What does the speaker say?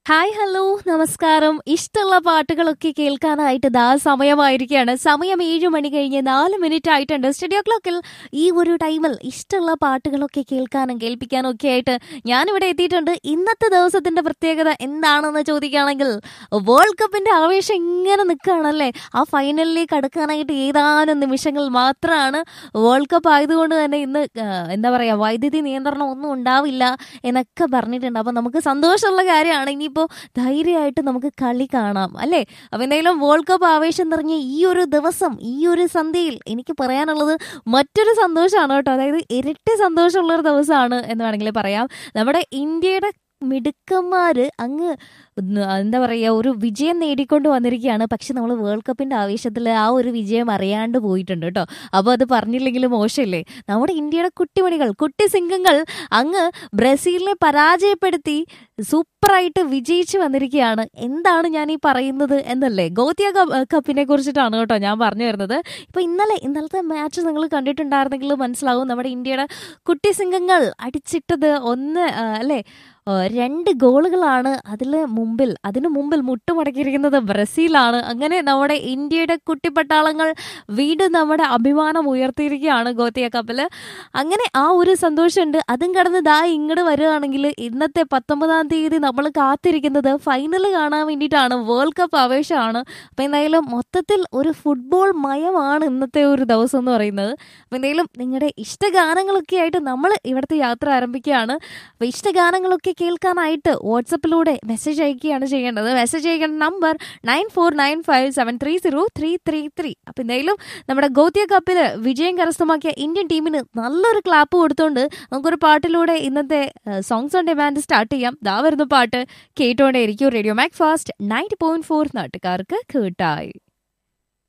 hi hello നമസ്കാരം ഇഷ്ടമുള്ള പാട്ടുകളൊക്കെ കേൾക്കാനായിട്ട് ദാ സമയമായിരിക്കുകയാണ് സമയം ഏഴ് മണി കഴിഞ്ഞ് നാല് മിനിറ്റ് ആയിട്ടുണ്ട് സ്റ്റുഡിയോ ക്ലോക്കിൽ ഈ ഒരു ടൈമിൽ ഇഷ്ടമുള്ള പാട്ടുകളൊക്കെ കേൾക്കാനും കേൾപ്പിക്കാനും ഒക്കെ ആയിട്ട് ഞാനിവിടെ എത്തിയിട്ടുണ്ട് ഇന്നത്തെ ദിവസത്തിന്റെ പ്രത്യേകത എന്താണെന്ന് ചോദിക്കുകയാണെങ്കിൽ വേൾഡ് കപ്പിന്റെ ആവേശം ഇങ്ങനെ നിൽക്കുകയാണല്ലേ ആ ഫൈനലിലേക്ക് അടുക്കാനായിട്ട് ഏതാനും നിമിഷങ്ങൾ മാത്രമാണ് വേൾഡ് കപ്പ് ആയതുകൊണ്ട് തന്നെ ഇന്ന് ആ, എന്താ പറയാ വൈദ്യുതി നിയന്ത്രണം ഒന്നും ഉണ്ടാവില്ല എന്നൊക്കെ പറഞ്ഞിട്ടുണ്ട് അപ്പൊ നമുക്ക് സന്തോഷമുള്ള കാര്യമാണ് ഇനിയിപ്പോ ധൈര്യമായിട്ട് നമുക്ക് കളി കാണാം അല്ലേ അപ്പൊ എന്തായാലും വേൾഡ് കപ്പ് ആവേശം നിറഞ്ഞ ഈ ഒരു ദിവസം ഈ ഒരു സന്ധ്യയിൽ എനിക്ക് പറയാനുള്ളത് മറ്റൊരു സന്തോഷമാണ് കേട്ടോ അതായത് ഇരട്ടി സന്തോഷമുള്ള ഒരു ദിവസമാണ് എന്ന് വേണമെങ്കിൽ പറയാം നമ്മുടെ ഇന്ത്യയുടെ മിടുക്കന്മാര് അങ്ങ് ഒന്ന് എന്താ പറയുക ഒരു വിജയം നേടിക്കൊണ്ട് വന്നിരിക്കുകയാണ് പക്ഷെ നമ്മൾ വേൾഡ് കപ്പിന്റെ ആവേശത്തിൽ ആ ഒരു വിജയം അറിയാണ്ട് പോയിട്ടുണ്ട് കേട്ടോ അപ്പോൾ അത് പറഞ്ഞില്ലെങ്കിൽ മോശമില്ലേ നമ്മുടെ ഇന്ത്യയുടെ കുട്ടിമണികൾ കുട്ടി സിംഹങ്ങൾ അങ്ങ് ബ്രസീലിനെ പരാജയപ്പെടുത്തി സൂപ്പറായിട്ട് വിജയിച്ചു വന്നിരിക്കുകയാണ് എന്താണ് ഞാൻ ഈ പറയുന്നത് എന്നല്ലേ ഗോത്യ കപ്പ്- കപ്പിനെ കുറിച്ചിട്ടാണ് കേട്ടോ ഞാൻ പറഞ്ഞു വരുന്നത് ഇപ്പൊ ഇന്നലെ ഇന്നലത്തെ മാച്ച് നിങ്ങൾ കണ്ടിട്ടുണ്ടായിരുന്നെങ്കിൽ മനസ്സിലാവും നമ്മുടെ ഇന്ത്യയുടെ കുട്ടി സിംഹങ്ങൾ അടിച്ചിട്ടത് ഒന്ന് ആ, അല്ലേ ആ, രണ്ട് ഗോളുകളാണ് അതിൽ മുമ്പിൽ അതിനു മുമ്പിൽ മുട്ടുമടക്കിയിരിക്കുന്നത് ബ്രസീലാണ് അങ്ങനെ നമ്മുടെ ഇന്ത്യയുടെ കുട്ടിപ്പട്ടാളങ്ങൾ വീണ്ടും നമ്മുടെ അഭിമാനം ഉയർത്തിയിരിക്കുകയാണ് ഗോത്തിയ കപ്പിൽ അങ്ങനെ ആ ഒരു സന്തോഷമുണ്ട് അതും കടന്ന് ദാ ഇങ്ങോട്ട് വരികയാണെങ്കിൽ ഇന്നത്തെ പത്തൊമ്പതാം തീയതി നമ്മൾ കാത്തിരിക്കുന്നത് ഫൈനൽ കാണാൻ വേണ്ടിയിട്ടാണ് വേൾഡ് കപ്പ് ആവേശമാണ് അപ്പം എന്തായാലും മൊത്തത്തിൽ ഒരു ഫുട്ബോൾ മയമാണ് ഇന്നത്തെ ഒരു ദിവസം എന്ന് പറയുന്നത് അപ്പം എന്തായാലും നിങ്ങളുടെ ഇഷ്ടഗാനങ്ങളൊക്കെ ആയിട്ട് നമ്മൾ ഇവിടുത്തെ യാത്ര ആരംഭിക്കുകയാണ് അപ്പോൾ ഇഷ്ടഗാനങ്ങളൊക്കെ കേൾക്കാനായിട്ട് വാട്സപ്പിലൂടെ മെസ്സേജ് അയക്കുകയാണ് ചെയ്യേണ്ടത് മെസ്സേജ് അയക്കേണ്ട number nine four nine five seven three zero three three three അപ്പം എന്തായാലും നമ്മുടെ ഗോത്യ കപ്പിൽ വിജയം കരസ്ഥമാക്കിയ ഇന്ത്യൻ ടീമിന് നല്ലൊരു ക്ലാപ്പ് കൊടുത്തുകൊണ്ട് നമുക്കൊരു പാട്ടിലൂടെ ഇന്നത്തെ സോങ്സ് ഓൺ ഡിമാൻഡ് സ്റ്റാർട്ട് ചെയ്യാം ദാ വരുന്ന പാട്ട് കേട്ടോണ്ടേ ഇരിക്കും radio Mac fast ninety point four നാട്ടുകാർക്ക് കേട്ടായി